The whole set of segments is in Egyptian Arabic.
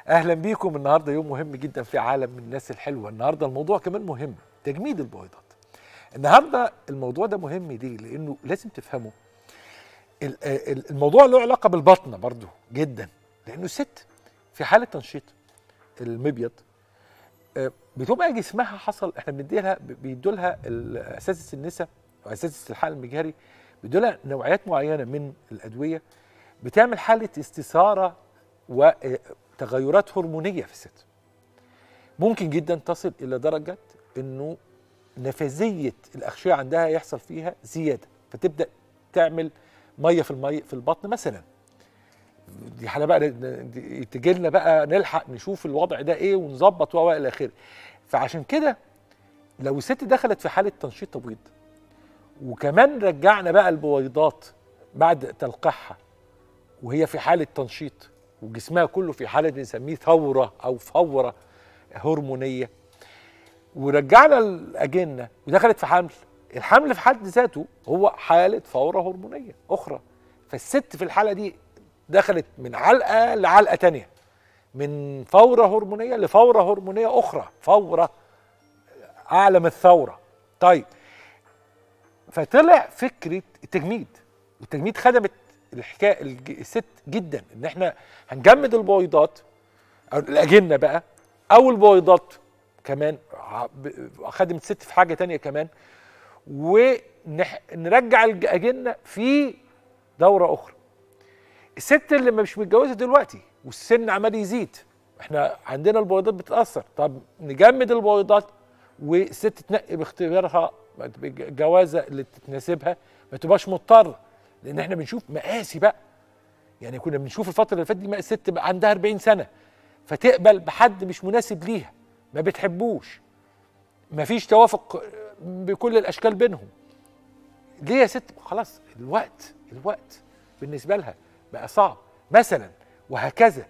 اهلا بيكم النهارده يوم مهم جدا في عالم من الناس الحلوه النهارده الموضوع كمان مهم تجميد البويضات النهارده الموضوع ده مهم ليه لانه لازم تفهموا ال- ال- الموضوع له علاقه بالبطنه برضو جدا لانه الست في حاله تنشيط المبيض آه، بتبقى جسمها حصل احنا بندي لها بيدوا لها اساسه النساء واساسه الحقن المجهري بيدوا لها نوعيات معينه من الادويه بتعمل حاله استثاره وتغيرات هرمونيه في الست ممكن جدا تصل الى درجه انه نفاذيه الاغشيه عندها يحصل فيها زياده فتبدا تعمل ميه في المي في البطن مثلا دي حاله بقى تجي لنا بقى نلحق نشوف الوضع ده ايه ونظبط و الى اخره فعشان كده لو الست دخلت في حاله تنشيط تبويض وكمان رجعنا بقى البويضات بعد تلقيحها وهي في حاله تنشيط وجسمها كله في حاله بنسميه ثوره او فوره هرمونيه ورجعنا الاجنه ودخلت في حمل الحمل في حد ذاته هو حاله فوره هرمونيه اخرى فالست في الحاله دي دخلت من علقه لعلقه تانية من فوره هرمونيه لفوره هرمونيه اخرى فوره اعلى من الثوره طيب فطلع فكره التجميد والتجميد خدمت الحكايه الج- الست جدا ان احنا هنجمد البويضات او الاجنه بقى او البويضات كمان ع- ب- خدمت الست في حاجه تانية كمان ونرجع الاجنه في دوره اخرى الست اللي مش متجوزه دلوقتي والسن عمال يزيد احنا عندنا البويضات بتتاثر طب نجمد البويضات والست تنقي باختيارها الجوازه اللي تناسبها ما تبقاش مضطره لان احنا بنشوف مقاسي بقى يعني كنا بنشوف الفتره اللي فاتت دي بقى الست بقى عندها 40 سنه فتقبل بحد مش مناسب ليها ما بتحبوش مفيش توافق بكل الاشكال بينهم ليه يا ست خلاص الوقت الوقت بالنسبه لها بقى صعب مثلا وهكذا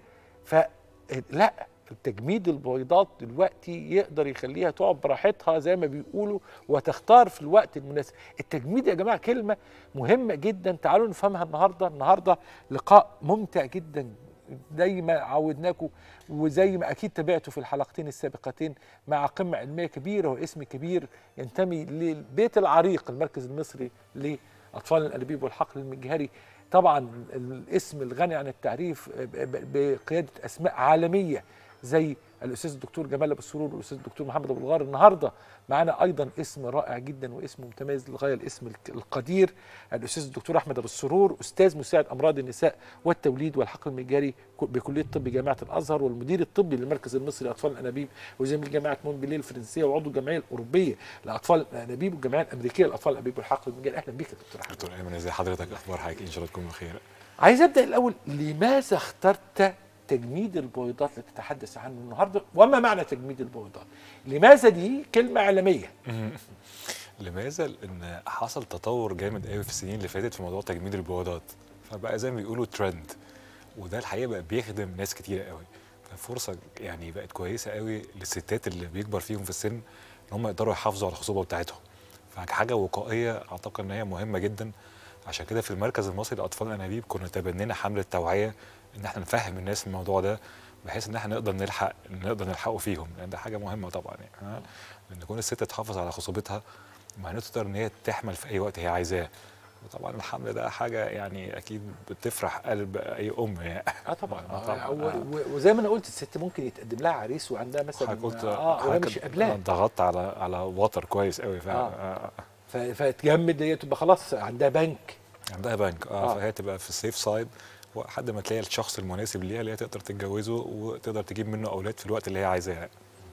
فلا تجميد البويضات دلوقتي يقدر يخليها تقعد براحتها زي ما بيقولوا وتختار في الوقت المناسب التجميد يا جماعه كلمه مهمه جدا تعالوا نفهمها النهارده النهارده لقاء ممتع جدا زي ما عودناكم وزي ما اكيد تابعتوا في الحلقتين السابقتين مع قمه علميه كبيره واسم كبير ينتمي للبيت العريق المركز المصري لاطفال الانابيب والحقل المجهري طبعا الاسم الغني عن التعريف ب- ب- بقياده اسماء عالميه زي الاستاذ الدكتور جمال ابو السرور والاستاذ الدكتور محمد ابو الغار النهارده معانا ايضا اسم رائع جدا واسم متميز للغايه الاسم الك- القدير الاستاذ الدكتور احمد ابو السرور استاذ مساعد امراض النساء والتوليد والحقل المجاري ك- بكليه الطب جامعه الازهر والمدير الطبي للمركز المصري لاطفال الانابيب وزميل جامعه مونبليه الفرنسيه وعضو الجمعيه الاوروبيه لاطفال الانابيب والجمعيه الامريكيه لاطفال الانابيب والحقل المجاري اهلا بيك يا دكتور احمد دكتور ايمن ازي حضرتك اخبار حضرتك ان شاء الله تكون بخير عايز ابدا الاول لماذا اخترت تجميد البويضات اللي تتحدث عنه النهارده وما معنى تجميد البويضات لماذا دي كلمه عالميه لماذا لان حصل تطور جامد قوي في السنين اللي فاتت في موضوع تجميد البويضات فبقى زي ما بيقولوا ترند وده الحقيقه بقى بيخدم ناس كتيره قوي ففرصه يعني بقت كويسه قوي للستات اللي بيكبر فيهم في السن ان هم يقدروا يحافظوا على الخصوبه بتاعتهم فحاجه وقائيه اعتقد ان هي مهمه جدا عشان كده في المركز المصري لاطفال الانابيب كنا تبنينا حمله توعيه ان احنا نفهم الناس الموضوع ده بحيث ان احنا نقدر نلحق نقدر نلحقه فيهم لان ده حاجه مهمه طبعا يعني ها؟ ان تكون الست تحافظ على خصوبتها معناته تقدر ان هي تحمل في اي وقت هي عايزاه وطبعا الحمل ده حاجه يعني اكيد بتفرح قلب اي ام يعني اه طبعا, آه طبعاً. آه و- و- وزي ما انا قلت الست ممكن يتقدم لها عريس وعندها مثلا حضرتك قلت اه وهي حضرتك مش قابلاه ضغطت على على وتر كويس قوي فعلا آه. آه. ف- فتجمد هي تبقى خلاص عندها بنك عندها بنك اه, آه. فهي تبقى في السيف سايد لحد ما تلاقي الشخص المناسب ليها اللي هي تقدر تتجوزه وتقدر تجيب منه اولاد في الوقت اللي هي عايزاه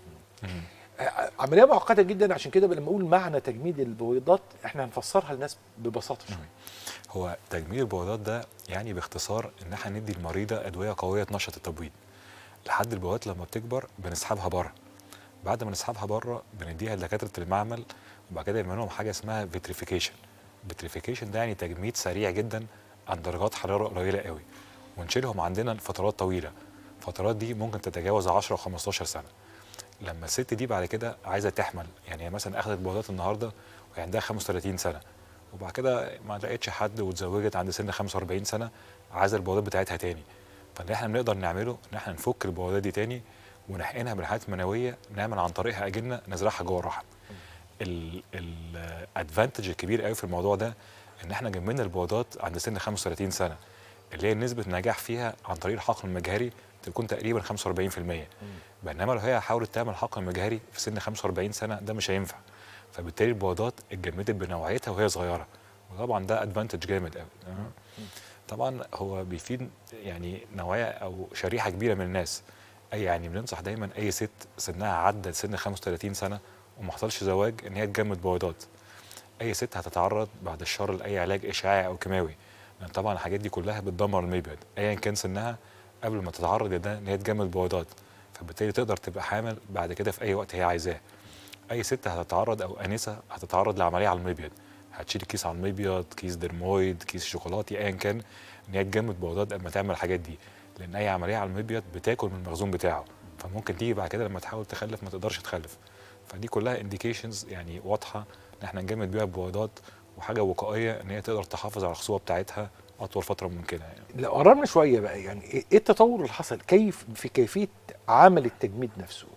آه، عمليه معقده جدا عشان كده لما اقول معنى تجميد البويضات احنا هنفسرها للناس ببساطه شويه هو تجميل البويضات ده يعني باختصار ان احنا ندي المريضه ادويه قويه تنشط التبويض لحد البويضات لما بتكبر بنسحبها بره بعد ما نسحبها بره بنديها لدكاتره المعمل وبعد كده يعملوا لهم حاجه اسمها فيتريفيكيشن فيتريفيكيشن ده يعني تجميد سريع جدا عن درجات حراره قليله قوي ونشيلهم عندنا لفترات طويله الفترات دي ممكن تتجاوز 10 و15 سنه لما الست دي بعد كده عايزه تحمل يعني هي مثلا اخذت بويضات النهارده وهي عندها 35 سنه وبعد كده ما لقيتش حد واتزوجت عند سن 45 سنه عايزه البويضات بتاعتها تاني فاللي احنا بنقدر نعمله ان احنا نفك البوادات دي تاني ونحقنها بالحياه المنويه نعمل عن طريقها اجنه نزرعها جوه الرحم الادفانتج الكبير قوي في الموضوع ده ان احنا جمعنا البوادات عند سن 35 سنه اللي هي نسبه نجاح فيها عن طريق الحقن المجهري تكون تقريبا 45% بينما لو هي حاولت تعمل حقن مجهري في سن 45 سنه ده مش هينفع فبالتالي البوادات اتجمدت بنوعيتها وهي صغيره وطبعا ده ادفانتج جامد قوي طبعا هو بيفيد يعني نوعيه او شريحه كبيره من الناس اي يعني بننصح دايما اي ست سنها عدى سن 35 سنه وما حصلش زواج ان هي تجمد بويضات اي ست هتتعرض بعد الشر لاي علاج اشعاعي او كيماوي لان طبعا الحاجات دي كلها بتدمر المبيض ايا كان سنها قبل ما تتعرض لده ان هي تجمد بويضات فبالتالي تقدر تبقى حامل بعد كده في اي وقت هي عايزاه اي ست هتتعرض او انسه هتتعرض لعمليه على المبيض هتشيل كيس على المبيض كيس درمويد كيس شوكولاتي ايا كان ان هي تجمد بويضات قبل ما تعمل الحاجات دي لان اي عمليه على المبيض بتاكل من المخزون بتاعه فممكن تيجي بعد كده لما تحاول تخلف ما تقدرش تخلف فدي كلها انديكيشنز يعني واضحه ان احنا نجمد بيها بويضات وحاجه وقائيه ان هي تقدر تحافظ على الخصوبه بتاعتها اطول فتره ممكنه يعني لو قربنا شويه بقى يعني ايه التطور اللي حصل كيف في كيفيه عمل التجميد نفسه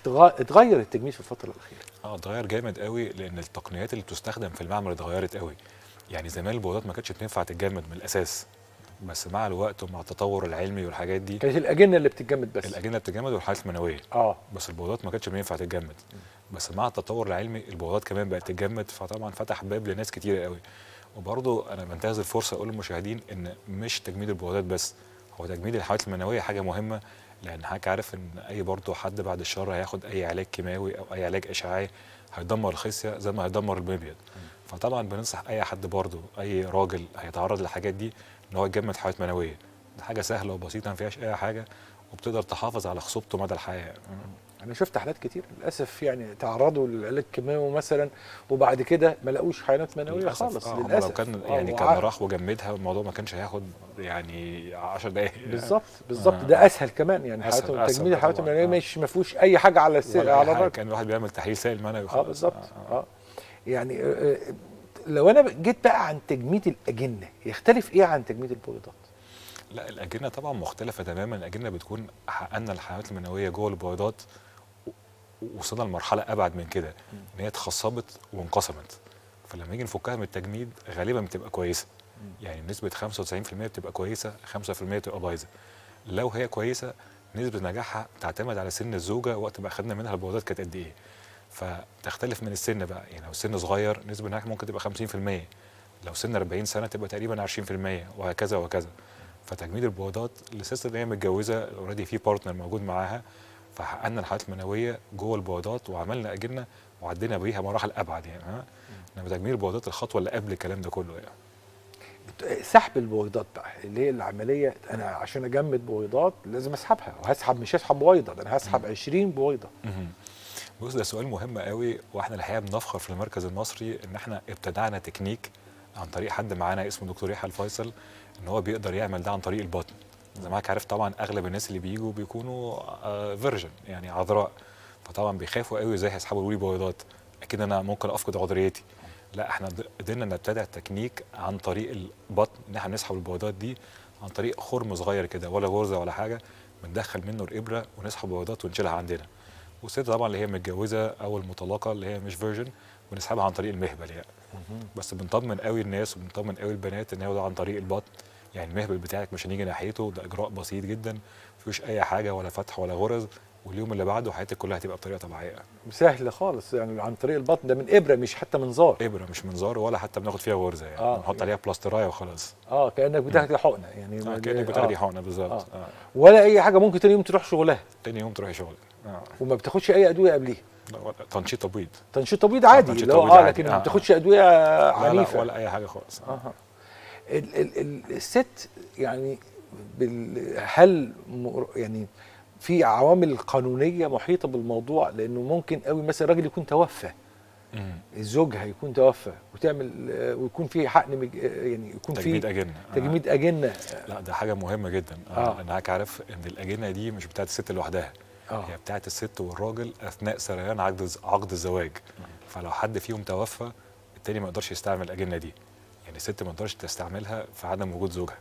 اتغير التجميد في الفتره الاخيره اه اتغير جامد قوي لان التقنيات اللي بتستخدم في المعمل اتغيرت قوي يعني زمان البويضات ما كانتش بتنفع تتجمد من الاساس بس مع الوقت ومع التطور العلمي والحاجات دي كانت الاجنه اللي بتتجمد بس الاجنه بتتجمد والحالات المنويه اه بس البويضات ما كانتش بينفع تتجمد بس مع التطور العلمي البويضات كمان بقت تتجمد فطبعا فتح باب لناس كتيره قوي وبرضه انا بنتهز الفرصه اقول للمشاهدين ان مش تجميد البويضات بس هو تجميد الحالات المنويه حاجه مهمه لان حضرتك عارف ان اي برضه حد بعد الشر هياخد اي علاج كيماوي او اي علاج اشعاعي هيدمر الخصيه زي ما هيدمر المبيض فطبعا بننصح اي حد برضه اي راجل هيتعرض للحاجات دي ان هو يجمد حالات منويه دي حاجه سهله وبسيطه ما فيهاش اي حاجه وبتقدر تحافظ على خصوبته مدى الحياه انا شفت حالات كتير للاسف يعني تعرضوا للعلاج الكيماوي مثلا وبعد كده ما لقوش حيوانات منويه للأسف. خالص آه للاسف لو كان يعني كان راح وجمدها الموضوع ما كانش هياخد يعني 10 دقائق بالظبط بالظبط آه. ده اسهل كمان يعني أسهل- حياتهم أسهل تجميد الحيوانات طبعاً. المنويه آه. مش ما فيهوش اي حاجه على السر ولا أي على حاجة. الراجل كان الواحد بيعمل تحليل سائل منوي اه وخلاص. بالظبط آه. اه يعني آه، آه، لو انا جيت بقى عن تجميد الاجنه يختلف ايه عن تجميد البويضات؟ لا الاجنه طبعا مختلفه تماما الاجنه بتكون حققنا الحيوانات المنويه جوه البويضات و- وصلنا لمرحله ابعد من كده ان هي اتخصبت وانقسمت فلما نيجي نفكها من التجميد غالبا بتبقى كويسه يعني نسبه 95% بتبقى كويسه 5% بتبقى بايظه لو هي كويسه نسبه نجاحها تعتمد على سن الزوجه وقت ما اخذنا منها البويضات كانت قد ايه فتختلف من السن بقى يعني لو السن صغير نسبه النجاح ممكن تبقى 50% لو سن 40 سنه تبقى تقريبا 20% وهكذا وهكذا فتجميد البويضات للست اللي هي متجوزه اوريدي في بارتنر موجود معاها فحققنا الحالات المنويه جوه البويضات وعملنا اجنه وعدينا بيها مراحل ابعد يعني ها انما تجميد البويضات الخطوه اللي قبل الكلام ده كله يعني بت- سحب البويضات بقى اللي هي العمليه انا عشان اجمد بويضات لازم اسحبها وهسحب مش هسحب بويضه ده انا هسحب 20 بويضه مهم. بص ده سؤال مهم قوي واحنا الحقيقه بنفخر في المركز المصري ان احنا ابتدعنا تكنيك عن طريق حد معانا اسمه دكتور يحيى الفيصل ان هو بيقدر يعمل ده عن طريق البطن زي ما حضرتك عارف طبعا اغلب الناس اللي بيجوا بيكونوا فيرجن يعني عذراء فطبعا بيخافوا قوي ازاي هيسحبوا لي بويضات اكيد انا ممكن افقد عذريتي لا احنا د- قدرنا نبتدع تكنيك عن طريق البطن ان احنا نسحب البويضات دي عن طريق خرم صغير كده ولا غرزه ولا حاجه بندخل منه الابره ونسحب البويضات ونشيلها عندنا والست طبعا اللي هي متجوزه او المطلقه اللي هي مش فيرجن بنسحبها عن طريق المهبل يعني بس بنطمن قوي الناس وبنطمن قوي البنات ان هو ده عن طريق البطن يعني المهبل بتاعك مش هنيجي ناحيته ده اجراء بسيط جدا مفيش اي حاجه ولا فتح ولا غرز واليوم اللي بعده حياتك كلها هتبقى بطريقه طبيعيه سهل خالص يعني عن طريق البطن ده من ابره مش حتى منظار ابره مش منظار ولا حتى بناخد فيها غرزه يعني آه. بنحط عليها بلاسترايه وخلاص اه كانك بتاخدي حقنه يعني آه ما- كانك آه. بتاخدي حقنه بالظبط آه. آه. ولا اي حاجه ممكن تاني يوم تروح شغلها تاني يوم تروحي شغل آه. وما بتاخدش اي ادويه قبليها لا، ولا- تنشيط تبويض تنشيط تبويض عادي تنشيط اللي هو تبويض اه عادي. لكن آه. ما بتاخدش ادويه لا عنيفه لا ولا اي حاجه خالص آه. اها ال ال ال الست يعني بال هل م- يعني في عوامل قانونيه محيطه بالموضوع لانه ممكن قوي مثلا راجل يكون توفى مم. الزوج هيكون توفى وتعمل آه، ويكون في حقن مج... آه، يعني يكون تجميد في اجنه آه. تجميد اجنه لا ده حاجه مهمه جدا آه. آه. انا هاك عارف ان الاجنه دي مش بتاعت الست لوحدها اه هي بتاعت الست والراجل اثناء سريان عقد الز- عقد الزواج فلو حد فيهم توفى التاني ما يقدرش يستعمل الاجنه دي يعني الست ما تقدرش تستعملها في عدم وجود زوجها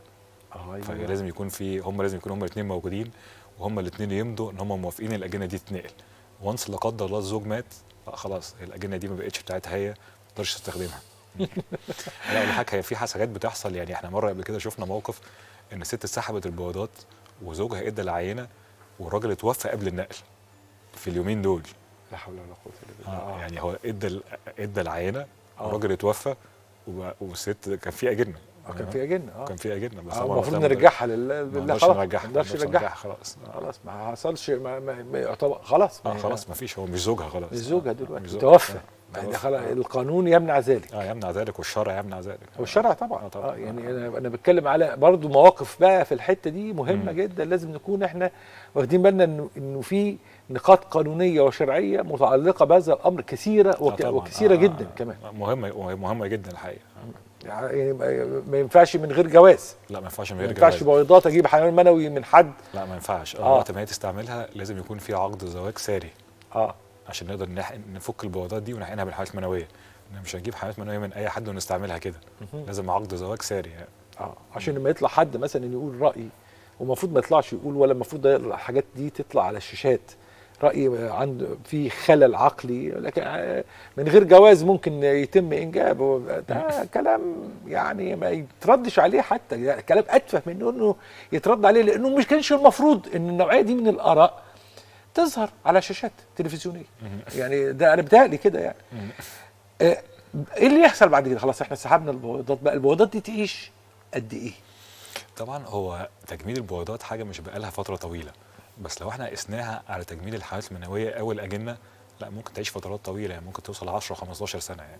أيوة. فلازم يكون في هم لازم يكونوا هم الاثنين موجودين وهم الاثنين يمضوا ان هم موافقين الاجنه دي تتنقل وانس لا قدر الله الزوج مات لا خلاص الاجنه دي ما بقتش بتاعتها هي ما تقدرش تستخدمها لا اقول لك هي في حاجات بتحصل يعني احنا مره قبل كده شفنا موقف ان ست سحبت البويضات وزوجها ادى العينه والراجل اتوفى قبل النقل في اليومين دول لا حول ولا قوه الا بالله آه. يعني هو ادى ال- ادى العينه آه. الراجل اتوفى وب- والست كان في اجنه آه، كان في اجنه اه كان في اجنه بس آه، طبعا المفروض وقتها ما نرجعها لله ما بالله نقدرش خلاص نرجعها ما نقدرش نقدرش نرجعها خلاص آه. خلاص ما حصلش ما, ما, ما يعتبر خلاص اه ما- خلاص ما فيش هو مش زوجها خلاص مش زوجها آه، دلوقتي مش زوجها. توفى آه، يعني توفى. خلاص آه. القانون يمنع ذلك اه يمنع ذلك والشرع يمنع ذلك آه. والشرع طبعا, آه، طبعاً. آه يعني انا انا بتكلم على برضو مواقف بقى في الحته دي مهمه مم. جدا لازم نكون احنا واخدين بالنا انه انه في نقاط قانونيه وشرعيه متعلقه بهذا الامر كثيره آه، وك طبعاً. وكثيره آه، جدا آه، كمان مهمه مهمه جدا الحقيقه يعني ما- ما ينفعش من غير جواز لا ما ينفعش من ما غير ينفعش جواز بويضات اجيب حيوان منوي من حد لا ما ينفعش آه. اه وقت ما هي تستعملها لازم يكون في عقد زواج ساري اه عشان نقدر نح- نفك البويضات دي ونحقنها بالحيوانات المنويه إن مش هنجيب حيوانات منويه من اي حد ونستعملها كده مهم. لازم عقد زواج ساري يعني. اه عشان لما يطلع حد مثلا يقول راي ومفروض ما يطلعش يقول ولا المفروض الحاجات دي تطلع على الشاشات راي عنده في خلل عقلي لكن آه، من غير جواز ممكن يتم انجابه ده كلام يعني ما يتردش عليه حتى يعني كلام اتفه من انه يترد عليه لانه مش كانش المفروض ان النوعيه دي من الاراء تظهر على شاشات تلفزيونيه يعني ده انا بتهيألي كده يعني آه، ايه اللي يحصل بعد كده خلاص احنا سحبنا البويضات بقى البويضات دي تعيش قد ايه طبعا هو تجميد البويضات حاجه مش بقالها فتره طويله بس لو احنا قسناها على تجميد الحيوانات المنويه او الاجنه لا ممكن تعيش فترات طويله يعني ممكن توصل 10 15 سنه يعني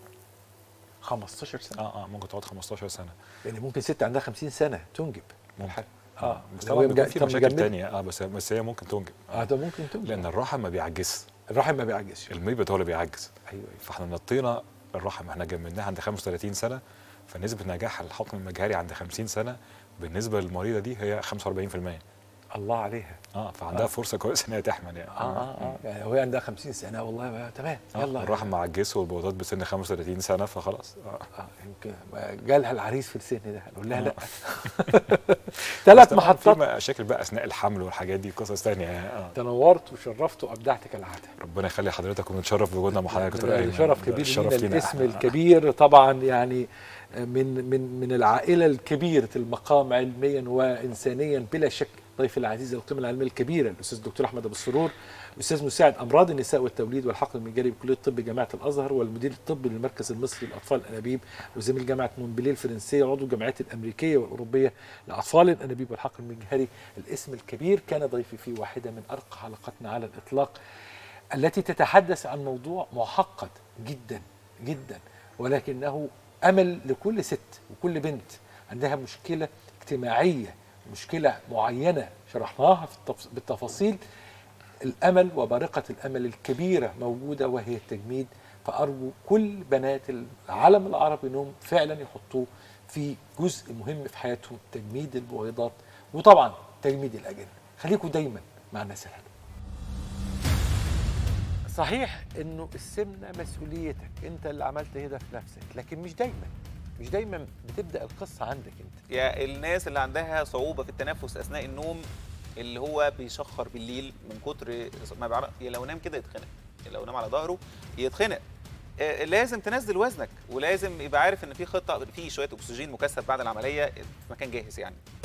15 سنه اه اه ممكن تقعد 15 سنه يعني ممكن ست عندها 50 سنه تنجب ممكن اه بس لو طبعا هي بيكون مجا- في طب مشاكل مجمدة. تانية اه بس بس هي ممكن تنجب اه ده ممكن تنجب لان الرحم ما بيعجزش الرحم ما بيعجزش المبيض هو اللي بيعجز ايوه فاحنا نطينا الرحم احنا جمدناها عند 35 سنه فنسبه نجاح الحقن المجهري عند 50 سنه بالنسبه للمريضه دي هي 45% الله عليها اه فعندها آه. فرصه كويسه ان هي تحمل يعني اه اه اه يعني هو عندها 50 سنه والله بقى تمام آه، يلا الرحم معجز والبويضات بسن 35 سنه فخلاص آه. اه يمكن ما جالها العريس في السن ده نقول لها آه. لا بس ثلاث طبعاً محطات في مشاكل بقى اثناء الحمل والحاجات دي قصص ثانيه يعني اه تنورت وشرفت وابدعت كالعاده ربنا يخلي حضرتك ونتشرف بوجودنا مع حضرتك يا دكتور ده ايمن شرف ده كبير الشرف لينا لينا الاسم إحنا. الكبير طبعا يعني من من من العائله الكبيره المقام علميا وانسانيا بلا شك ضيف العزيز القيمه العلميه الكبيره الاستاذ الدكتور احمد ابو السرور استاذ مساعد امراض النساء والتوليد والحقل المجاري بكليه الطب جامعه الازهر والمدير الطبي للمركز المصري للاطفال الانابيب وزميل جامعه مونبليه الفرنسيه وعضو الجامعات الامريكيه والاوروبيه لاطفال الانابيب والحقل المجهري الاسم الكبير كان ضيفي في واحده من ارقى حلقاتنا على الاطلاق التي تتحدث عن موضوع معقد جدا جدا ولكنه امل لكل ست وكل بنت عندها مشكله اجتماعيه مشكله معينه شرحناها في التف- بالتفاصيل الامل وبارقه الامل الكبيره موجوده وهي التجميد فارجو كل بنات العالم العربي انهم فعلا يحطوه في جزء مهم في حياتهم تجميد البويضات وطبعا تجميد الاجنه خليكم دايما مع الناس الحلوه صحيح انه السمنه مسؤوليتك انت اللي عملت كده في نفسك لكن مش دايما مش دايما بتبدا القصه عندك انت يا الناس اللي عندها صعوبه في التنفس اثناء النوم اللي هو بيشخر بالليل من كتر ما بيعرف يا لو نام كده يتخنق يا لو نام على ظهره يتخنق آه، لازم تنزل وزنك ولازم يبقى عارف ان في خطه في شويه اكسجين مكثف بعد العمليه في مكان جاهز يعني